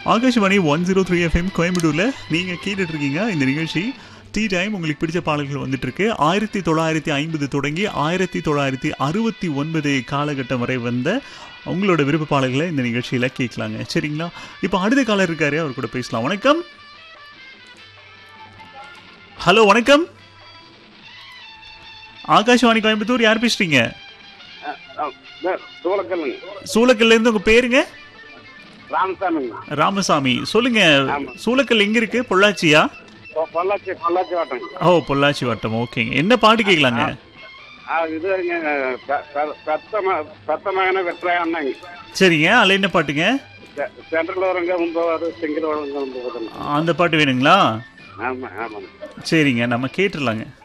Akashvani one zero three FM கோயம்புத்தூரில் நீங்கள் கேட்டுட்டு இருக்கீங்க இந்த நிகழ்ச்சி டீ டைம் உங்களுக்கு பிடிச்ச பாடல்கள் வந்துட்டு இருக்கு ஆயிரத்தி தொள்ளாயிரத்தி ஐம்பது தொடங்கி ஆயிரத்தி தொள்ளாயிரத்தி அறுபத்தி ஒன்பது காலகட்டம் வரை வந்த உங்களோட விருப்ப பாடல்களை இந்த நிகழ்ச்சியில் கேட்கலாங்க சரிங்களா இப்போ அடுத்த காலர் இருக்காரு அவர் கூட பேசலாம் வணக்கம் ஹலோ வணக்கம் ஆகாஷ்வாணி கோயம்புத்தூர் யார் பேசுறீங்க சூளக்கல்லுங்க சூளக்கல்ல இருந்து உங்க பேருங்க ராமசாமிங்க ராமசாமி சொல்லுங்க ஆமா. சூளக்கல் எங்க இருக்கு பொள்ளாச்சியா பொ- பொள்ளாச்சி பொள்ளாச்சி வாட்டங்க ஓ பொள்ளாச்சி வட்டம் ஓகேங்க என்ன பாட்டு கேட்கலாங்க ஆ இது வருங்க பெ- பெ- பெத்த ம பெத்த மகனை வெற்றாங்க சரிங்க அதில் என்ன பாட்டுங்க சென்ட்ரல் வரங்க ஒன்பது சிங்கிள் வரங்க ஒன்பது அந்த பாட்டு வேணுங்களா ஆமாம் ஆமாங்க சரிங்க நம்ம கேட்டுடலாங்க